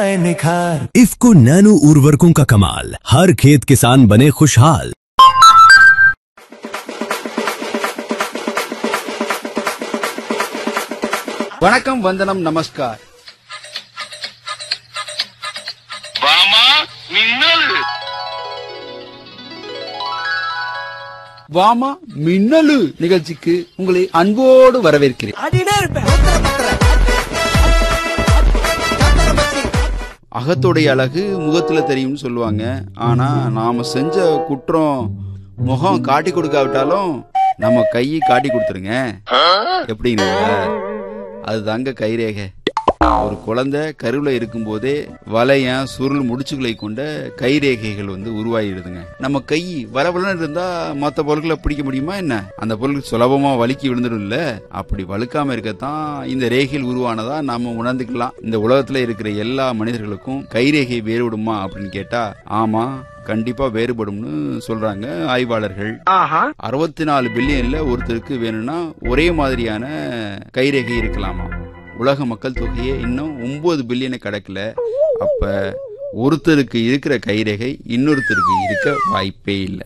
आए निखार इफ्को नैनो उर्वरकों का कमाल हर खेत किसान बने खुशहाल வணக்கம் வந்தனம் நமஸ்கார் வாமா மின்னல் வாமா மின்னலு நிகழ்ச்சிக்கு உங்களை அன்போடு வரவேற்கிறேன் அகத்துடைய அழகு முகத்துல தெரியும்னு சொல்லுவாங்க ஆனா நாம செஞ்ச குற்றம் முகம் காட்டி கொடுக்காவிட்டாலும் நம்ம கையை காட்டி கொடுத்துருங்க எப்படிங்க அதுதாங்க கைரேகை ஒரு குழந்தை கருவில் இருக்கும்போதே வளையம் சுருள் முடிச்சுகளை கொண்ட கைரேகைகள் வந்து உருவாகிடுதுங்க நம்ம கை வளவலன்னு இருந்தா மற்ற பொருட்களை பிடிக்க முடியுமா என்ன அந்த பொருள் சுலபமா வலிக்கி விழுந்துடும் இல்ல அப்படி வழுக்காம இருக்கத்தான் இந்த ரேகைகள் உருவானதா நாம உணர்ந்துக்கலாம் இந்த உலகத்துல இருக்கிற எல்லா மனிதர்களுக்கும் கைரேகை வேறுபடுமா அப்படின்னு கேட்டா ஆமா கண்டிப்பா வேறுபடும்னு சொல்றாங்க ஆய்வாளர்கள் அறுபத்தி நாலு பில்லியன்ல ஒருத்தருக்கு வேணும்னா ஒரே மாதிரியான கைரேகை இருக்கலாமா உலக மக்கள் தொகையே இன்னும் ஒன்பது பில்லியனை கடக்கல அப்ப ஒருத்தருக்கு இருக்கிற கைரேகை இன்னொருத்தருக்கு இருக்க வாய்ப்பே இல்லை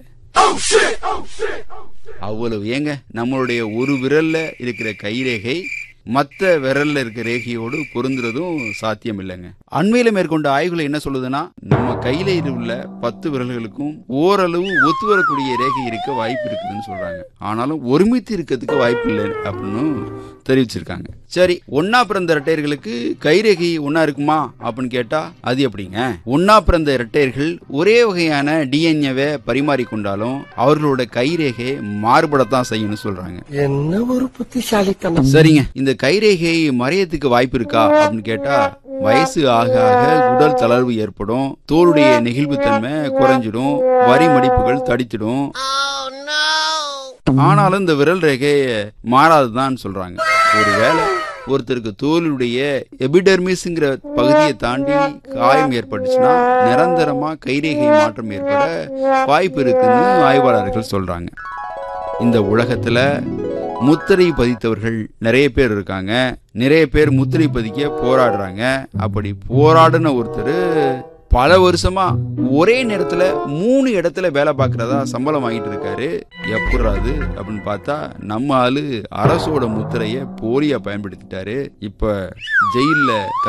அவ்வளவு ஏங்க நம்மளுடைய ஒரு விரல்ல இருக்கிற கைரேகை மற்ற விரல்ல இருக்க ரேகையோடு பொருந்துறதும் சாத்தியம் இல்லைங்க அண்மையில மேற்கொண்ட ஆய்வுல என்ன சொல்லுதுன்னா நம்ம கையில உள்ள பத்து விரல்களுக்கும் ஓரளவு ஒத்து வரக்கூடிய ரேகை இருக்க வாய்ப்பு இருக்குதுன்னு சொல்றாங்க ஆனாலும் ஒருமித்து இருக்கிறதுக்கு வாய்ப்பு இல்லை அப்படின்னு தெரிவிச்சிருக்காங்க சரி ஒன்னா பிறந்த இரட்டையர்களுக்கு கைரேகை ஒன்னா இருக்குமா அப்படின்னு கேட்டா அது எப்படிங்க ஒன்னா பிறந்த இரட்டையர்கள் ஒரே வகையான டிஎன்ஏவை பரிமாறிக்கொண்டாலும் அவர்களோட கைரேகை மாறுபடத்தான் செய்யும்னு சொல்றாங்க என்ன ஒரு புத்திசாலித்தனம் சரிங்க இந்த கைரேகை மறையத்துக்கு வாய்ப்பு இருக்கா அப்படின்னு கேட்டா வயசு ஆக ஆக உடல் தளர்வு ஏற்படும் தோலுடைய நெகிழ்வுத்தன்மை குறைஞ்சிடும் வரி மடிப்புகள் தடித்திடும் ஆனாலும் இந்த விரல் ரேகை மாறாதுதான் சொல்றாங்க ஒருவேளை ஒருத்தருக்கு தோலுடைய எபிடெர்மிஸ்ங்கிற பகுதியை தாண்டி காயம் ஏற்பட்டுச்சுன்னா நிரந்தரமா கைரேகை மாற்றம் ஏற்பட வாய்ப்பு இருக்குன்னு ஆய்வாளர்கள் சொல்றாங்க இந்த உலகத்துல முத்திரை பதித்தவர்கள் நிறைய பேர் இருக்காங்க நிறைய பேர் முத்திரை பதிக்க போராடுறாங்க அப்படி போராடின ஒருத்தர் பல வருஷமா ஒரே நேரத்துல மூணு இடத்துல வேலை பார்க்கறதா சம்பளம் வாங்கிட்டு இருக்காரு எப்படாது அப்படின்னு பார்த்தா நம்ம ஆளு அரசோட முத்திரைய போலியா பயன்படுத்திட்டாரு இப்ப ஜெயில்ல